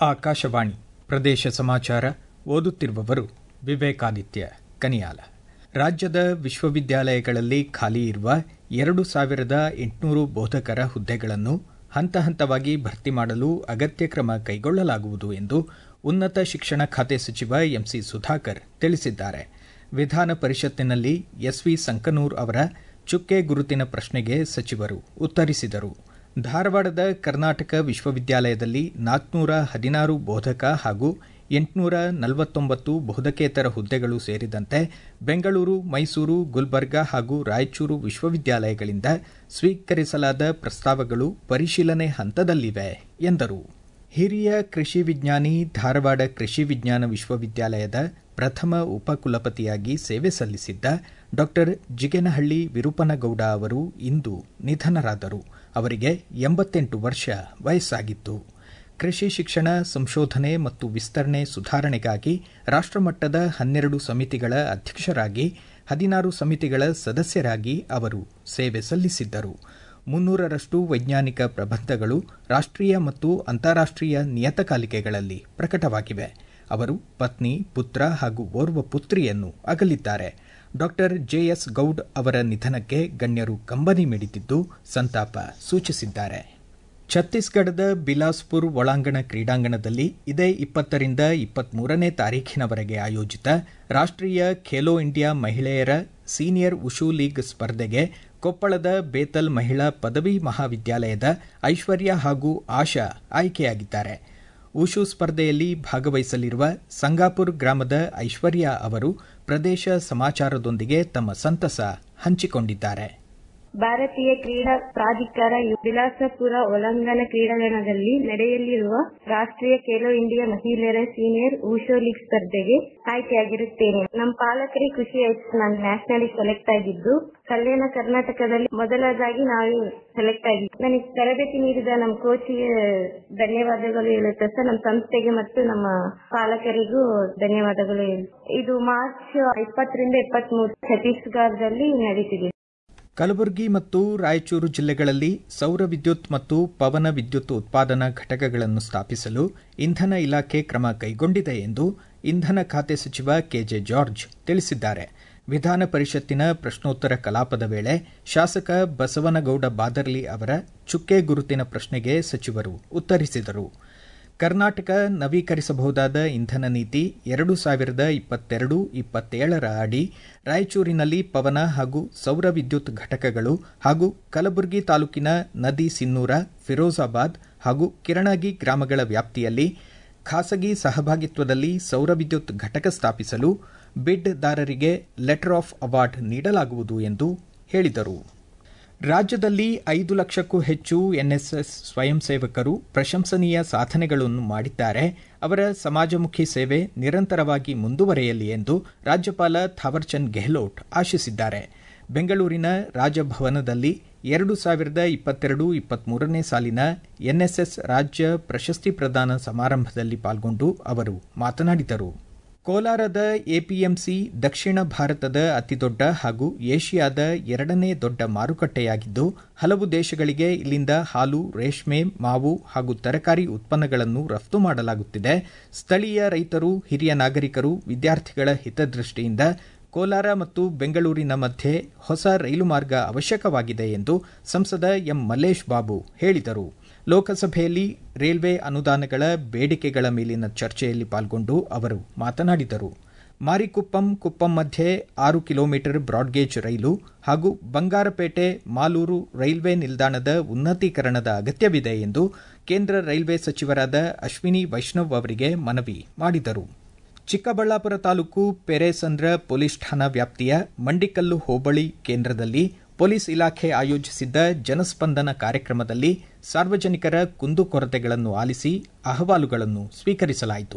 ಆಕಾಶವಾಣಿ ಪ್ರದೇಶ ಸಮಾಚಾರ ಓದುತ್ತಿರುವವರು ವಿವೇಕಾದಿತ್ಯ ಕನಿಯಾಲ ರಾಜ್ಯದ ವಿಶ್ವವಿದ್ಯಾಲಯಗಳಲ್ಲಿ ಖಾಲಿ ಇರುವ ಎರಡು ಸಾವಿರದ ಎಂಟುನೂರು ಬೋಧಕರ ಹುದ್ದೆಗಳನ್ನು ಹಂತ ಹಂತವಾಗಿ ಭರ್ತಿ ಮಾಡಲು ಅಗತ್ಯ ಕ್ರಮ ಕೈಗೊಳ್ಳಲಾಗುವುದು ಎಂದು ಉನ್ನತ ಶಿಕ್ಷಣ ಖಾತೆ ಸಚಿವ ಎಂಸಿ ಸುಧಾಕರ್ ತಿಳಿಸಿದ್ದಾರೆ ವಿಧಾನ ಪರಿಷತ್ತಿನಲ್ಲಿ ಎಸ್ವಿ ಸಂಕನೂರ್ ಅವರ ಚುಕ್ಕೆ ಗುರುತಿನ ಪ್ರಶ್ನೆಗೆ ಸಚಿವರು ಉತ್ತರಿಸಿದರು ಧಾರವಾಡದ ಕರ್ನಾಟಕ ವಿಶ್ವವಿದ್ಯಾಲಯದಲ್ಲಿ ನಾಲ್ಕುನೂರ ಹದಿನಾರು ಬೋಧಕ ಹಾಗೂ ಎಂಟುನೂರ ನಲವತ್ತೊಂಬತ್ತು ಬೋಧಕೇತರ ಹುದ್ದೆಗಳು ಸೇರಿದಂತೆ ಬೆಂಗಳೂರು ಮೈಸೂರು ಗುಲ್ಬರ್ಗಾ ಹಾಗೂ ರಾಯಚೂರು ವಿಶ್ವವಿದ್ಯಾಲಯಗಳಿಂದ ಸ್ವೀಕರಿಸಲಾದ ಪ್ರಸ್ತಾವಗಳು ಪರಿಶೀಲನೆ ಹಂತದಲ್ಲಿವೆ ಎಂದರು ಹಿರಿಯ ಕೃಷಿ ವಿಜ್ಞಾನಿ ಧಾರವಾಡ ಕೃಷಿ ವಿಜ್ಞಾನ ವಿಶ್ವವಿದ್ಯಾಲಯದ ಪ್ರಥಮ ಉಪಕುಲಪತಿಯಾಗಿ ಸೇವೆ ಸಲ್ಲಿಸಿದ್ದ ಡಾ ಜಿಗೇನಹಳ್ಳಿ ವಿರೂಪನಗೌಡ ಅವರು ಇಂದು ನಿಧನರಾದರು ಅವರಿಗೆ ಎಂಬತ್ತೆಂಟು ವರ್ಷ ವಯಸ್ಸಾಗಿತ್ತು ಕೃಷಿ ಶಿಕ್ಷಣ ಸಂಶೋಧನೆ ಮತ್ತು ವಿಸ್ತರಣೆ ಸುಧಾರಣೆಗಾಗಿ ರಾಷ್ಟಮಟ್ಟದ ಹನ್ನೆರಡು ಸಮಿತಿಗಳ ಅಧ್ಯಕ್ಷರಾಗಿ ಹದಿನಾರು ಸಮಿತಿಗಳ ಸದಸ್ಯರಾಗಿ ಅವರು ಸೇವೆ ಸಲ್ಲಿಸಿದ್ದರು ಮುನ್ನೂರರಷ್ಟು ವೈಜ್ಞಾನಿಕ ಪ್ರಬಂಧಗಳು ರಾಷ್ಟೀಯ ಮತ್ತು ಅಂತಾರಾಷ್ಟೀಯ ನಿಯತಕಾಲಿಕೆಗಳಲ್ಲಿ ಪ್ರಕಟವಾಗಿವೆ ಅವರು ಪತ್ನಿ ಪುತ್ರ ಹಾಗೂ ಓರ್ವ ಪುತ್ರಿಯನ್ನು ಅಗಲಿದ್ದಾರೆ ಡಾ ಜೆಎಸ್ ಗೌಡ್ ಅವರ ನಿಧನಕ್ಕೆ ಗಣ್ಯರು ಕಂಬನಿ ಮಿಡಿದಿದ್ದು ಸಂತಾಪ ಸೂಚಿಸಿದ್ದಾರೆ ಛತ್ತೀಸ್ಗಢದ ಬಿಲಾಸ್ಪುರ್ ಒಳಾಂಗಣ ಕ್ರೀಡಾಂಗಣದಲ್ಲಿ ಇದೇ ಇಪ್ಪತ್ತರಿಂದ ಇಪ್ಪತ್ಮೂರನೇ ತಾರೀಖಿನವರೆಗೆ ಆಯೋಜಿತ ರಾಷ್ಟೀಯ ಖೇಲೋ ಇಂಡಿಯಾ ಮಹಿಳೆಯರ ಸೀನಿಯರ್ ಉಷು ಲೀಗ್ ಸ್ಪರ್ಧೆಗೆ ಕೊಪ್ಪಳದ ಬೇತಲ್ ಮಹಿಳಾ ಪದವಿ ಮಹಾವಿದ್ಯಾಲಯದ ಐಶ್ವರ್ಯ ಹಾಗೂ ಆಶಾ ಆಯ್ಕೆಯಾಗಿದ್ದಾರೆ ಉಷು ಸ್ಪರ್ಧೆಯಲ್ಲಿ ಭಾಗವಹಿಸಲಿರುವ ಸಂಗಾಪುರ್ ಗ್ರಾಮದ ಐಶ್ವರ್ಯ ಅವರು ಪ್ರದೇಶ ಸಮಾಚಾರದೊಂದಿಗೆ ತಮ್ಮ ಸಂತಸ ಹಂಚಿಕೊಂಡಿದ್ದಾರೆ ಭಾರತೀಯ ಕ್ರೀಡಾ ಪ್ರಾಧಿಕಾರ ಬಿಲಾಸಪುರ ಒಳಾಂಗಣ ಕ್ರೀಡಾಂಗಣದಲ್ಲಿ ನಡೆಯಲಿರುವ ರಾಷ್ಟ್ರೀಯ ಖೇಲೋ ಇಂಡಿಯಾ ಮಹಿಳೆಯರ ಸೀನಿಯರ್ ಊಶೋ ಲೀಗ್ ಸ್ಪರ್ಧೆಗೆ ಆಯ್ಕೆಯಾಗಿರುತ್ತೇನೆ ನಮ್ಮ ಪಾಲಕರಿಗೆ ಖುಷಿ ಆಯ್ತು ನಾನು ನ್ಯಾಷನಲ್ ಸೆಲೆಕ್ಟ್ ಆಗಿದ್ದು ಕಲ್ಯಾಣ ಕರ್ನಾಟಕದಲ್ಲಿ ಮೊದಲದಾಗಿ ನಾವು ಸೆಲೆಕ್ಟ್ ಆಗಿದ್ದು ನನಗೆ ತರಬೇತಿ ನೀಡಿದ ನಮ್ಮ ಕೋಚಿಗೆ ಧನ್ಯವಾದಗಳು ಹೇಳುತ್ತೆ ಸರ್ ನಮ್ಮ ಸಂಸ್ಥೆಗೆ ಮತ್ತು ನಮ್ಮ ಪಾಲಕರಿಗೂ ಧನ್ಯವಾದಗಳು ಇದು ಮಾರ್ಚ್ ಇಪ್ಪತ್ತರಿಂದ ಇಪ್ಪತ್ಮೂರು ಛತ್ತೀಸ್ಗಢದಲ್ಲಿ ನಡೀತಿದೆ ಕಲಬುರಗಿ ಮತ್ತು ರಾಯಚೂರು ಜಿಲ್ಲೆಗಳಲ್ಲಿ ಸೌರ ವಿದ್ಯುತ್ ಮತ್ತು ಪವನ ವಿದ್ಯುತ್ ಉತ್ಪಾದನಾ ಘಟಕಗಳನ್ನು ಸ್ಥಾಪಿಸಲು ಇಂಧನ ಇಲಾಖೆ ಕ್ರಮ ಕೈಗೊಂಡಿದೆ ಎಂದು ಇಂಧನ ಖಾತೆ ಸಚಿವ ಕೆಜೆ ಜಾರ್ಜ್ ತಿಳಿಸಿದ್ದಾರೆ ವಿಧಾನ ಪರಿಷತ್ತಿನ ಪ್ರಶ್ನೋತ್ತರ ಕಲಾಪದ ವೇಳೆ ಶಾಸಕ ಬಸವನಗೌಡ ಬಾದರ್ಲಿ ಅವರ ಚುಕ್ಕೆ ಗುರುತಿನ ಪ್ರಶ್ನೆಗೆ ಸಚಿವರು ಉತ್ತರಿಸಿದರು ಕರ್ನಾಟಕ ನವೀಕರಿಸಬಹುದಾದ ಇಂಧನ ನೀತಿ ಎರಡು ಸಾವಿರದ ಇಪ್ಪತ್ತೆರಡು ಇಪ್ಪತ್ತೇಳರ ಅಡಿ ರಾಯಚೂರಿನಲ್ಲಿ ಪವನ ಹಾಗೂ ಸೌರ ವಿದ್ಯುತ್ ಘಟಕಗಳು ಹಾಗೂ ಕಲಬುರಗಿ ತಾಲೂಕಿನ ನದಿ ಸಿನ್ನೂರ ಫಿರೋಜಾಬಾದ್ ಹಾಗೂ ಕಿರಣಗಿ ಗ್ರಾಮಗಳ ವ್ಯಾಪ್ತಿಯಲ್ಲಿ ಖಾಸಗಿ ಸಹಭಾಗಿತ್ವದಲ್ಲಿ ಸೌರ ವಿದ್ಯುತ್ ಘಟಕ ಸ್ಥಾಪಿಸಲು ಬಿಡ್ದಾರರಿಗೆ ಲೆಟರ್ ಆಫ್ ಅವಾರ್ಡ್ ನೀಡಲಾಗುವುದು ಎಂದು ಹೇಳಿದರು ರಾಜ್ಯದಲ್ಲಿ ಐದು ಲಕ್ಷಕ್ಕೂ ಹೆಚ್ಚು ಎನ್ಎಸ್ಎಸ್ ಸ್ವಯಂ ಸೇವಕರು ಪ್ರಶಂಸನೀಯ ಸಾಧನೆಗಳನ್ನು ಮಾಡಿದ್ದಾರೆ ಅವರ ಸಮಾಜಮುಖಿ ಸೇವೆ ನಿರಂತರವಾಗಿ ಮುಂದುವರೆಯಲಿ ಎಂದು ರಾಜ್ಯಪಾಲ ಥಾವರ್ಚಂದ್ ಗೆಹ್ಲೋಟ್ ಆಶಿಸಿದ್ದಾರೆ ಬೆಂಗಳೂರಿನ ರಾಜಭವನದಲ್ಲಿ ಎರಡು ಸಾವಿರದ ಇಪ್ಪತ್ತೆರಡು ಇಪ್ಪತ್ಮೂರನೇ ಸಾಲಿನ ಎನ್ಎಸ್ಎಸ್ ರಾಜ್ಯ ಪ್ರಶಸ್ತಿ ಪ್ರದಾನ ಸಮಾರಂಭದಲ್ಲಿ ಪಾಲ್ಗೊಂಡು ಅವರು ಮಾತನಾಡಿದರು ಕೋಲಾರದ ಎಪಿಎಂಸಿ ದಕ್ಷಿಣ ಭಾರತದ ಅತಿದೊಡ್ಡ ಹಾಗೂ ಏಷ್ಯಾದ ಎರಡನೇ ದೊಡ್ಡ ಮಾರುಕಟ್ಟೆಯಾಗಿದ್ದು ಹಲವು ದೇಶಗಳಿಗೆ ಇಲ್ಲಿಂದ ಹಾಲು ರೇಷ್ಮೆ ಮಾವು ಹಾಗೂ ತರಕಾರಿ ಉತ್ಪನ್ನಗಳನ್ನು ರಫ್ತು ಮಾಡಲಾಗುತ್ತಿದೆ ಸ್ಥಳೀಯ ರೈತರು ಹಿರಿಯ ನಾಗರಿಕರು ವಿದ್ಯಾರ್ಥಿಗಳ ಹಿತದೃಷ್ಟಿಯಿಂದ ಕೋಲಾರ ಮತ್ತು ಬೆಂಗಳೂರಿನ ಮಧ್ಯೆ ಹೊಸ ರೈಲು ಮಾರ್ಗ ಅವಶ್ಯಕವಾಗಿದೆ ಎಂದು ಸಂಸದ ಎಂ ಮಲ್ಲೇಶ್ ಬಾಬು ಹೇಳಿದರು ಲೋಕಸಭೆಯಲ್ಲಿ ರೈಲ್ವೆ ಅನುದಾನಗಳ ಬೇಡಿಕೆಗಳ ಮೇಲಿನ ಚರ್ಚೆಯಲ್ಲಿ ಪಾಲ್ಗೊಂಡು ಅವರು ಮಾತನಾಡಿದರು ಮಾರಿಕುಪ್ಪಂ ಕುಪ್ಪಂ ಮಧ್ಯೆ ಆರು ಕಿಲೋಮೀಟರ್ ಬ್ರಾಡ್ಗೇಜ್ ರೈಲು ಹಾಗೂ ಬಂಗಾರಪೇಟೆ ಮಾಲೂರು ರೈಲ್ವೆ ನಿಲ್ದಾಣದ ಉನ್ನತೀಕರಣದ ಅಗತ್ಯವಿದೆ ಎಂದು ಕೇಂದ್ರ ರೈಲ್ವೆ ಸಚಿವರಾದ ಅಶ್ವಿನಿ ವೈಷ್ಣವ್ ಅವರಿಗೆ ಮನವಿ ಮಾಡಿದರು ಚಿಕ್ಕಬಳ್ಳಾಪುರ ತಾಲೂಕು ಪೆರೇಸಂದ್ರ ಪೊಲೀಸ್ ಠಾಣಾ ವ್ಯಾಪ್ತಿಯ ಮಂಡಿಕಲ್ಲು ಹೋಬಳಿ ಕೇಂದ್ರದಲ್ಲಿ ಪೊಲೀಸ್ ಇಲಾಖೆ ಆಯೋಜಿಸಿದ್ದ ಜನಸ್ಪಂದನ ಕಾರ್ಯಕ್ರಮದಲ್ಲಿ ಸಾರ್ವಜನಿಕರ ಕುಂದುಕೊರತೆಗಳನ್ನು ಆಲಿಸಿ ಅಹವಾಲುಗಳನ್ನು ಸ್ವೀಕರಿಸಲಾಯಿತು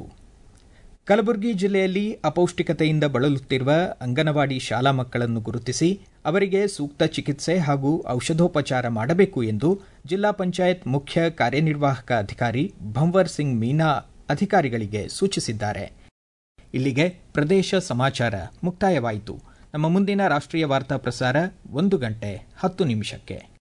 ಕಲಬುರಗಿ ಜಿಲ್ಲೆಯಲ್ಲಿ ಅಪೌಷ್ಟಿಕತೆಯಿಂದ ಬಳಲುತ್ತಿರುವ ಅಂಗನವಾಡಿ ಶಾಲಾ ಮಕ್ಕಳನ್ನು ಗುರುತಿಸಿ ಅವರಿಗೆ ಸೂಕ್ತ ಚಿಕಿತ್ಸೆ ಹಾಗೂ ಔಷಧೋಪಚಾರ ಮಾಡಬೇಕು ಎಂದು ಜಿಲ್ಲಾ ಪಂಚಾಯತ್ ಮುಖ್ಯ ಕಾರ್ಯನಿರ್ವಾಹಕ ಅಧಿಕಾರಿ ಭಂವರ್ ಸಿಂಗ್ ಮೀನಾ ಅಧಿಕಾರಿಗಳಿಗೆ ಸೂಚಿಸಿದ್ದಾರೆ ಇಲ್ಲಿಗೆ ಪ್ರದೇಶ ಸಮಾಚಾರ ಮುಕ್ತಾಯವಾಯಿತು ನಮ್ಮ ಮುಂದಿನ ರಾಷ್ಟ್ರೀಯ ವಾರ್ತಾ ಪ್ರಸಾರ ಒಂದು ಗಂಟೆ ಹತ್ತು ನಿಮಿಷಕ್ಕೆ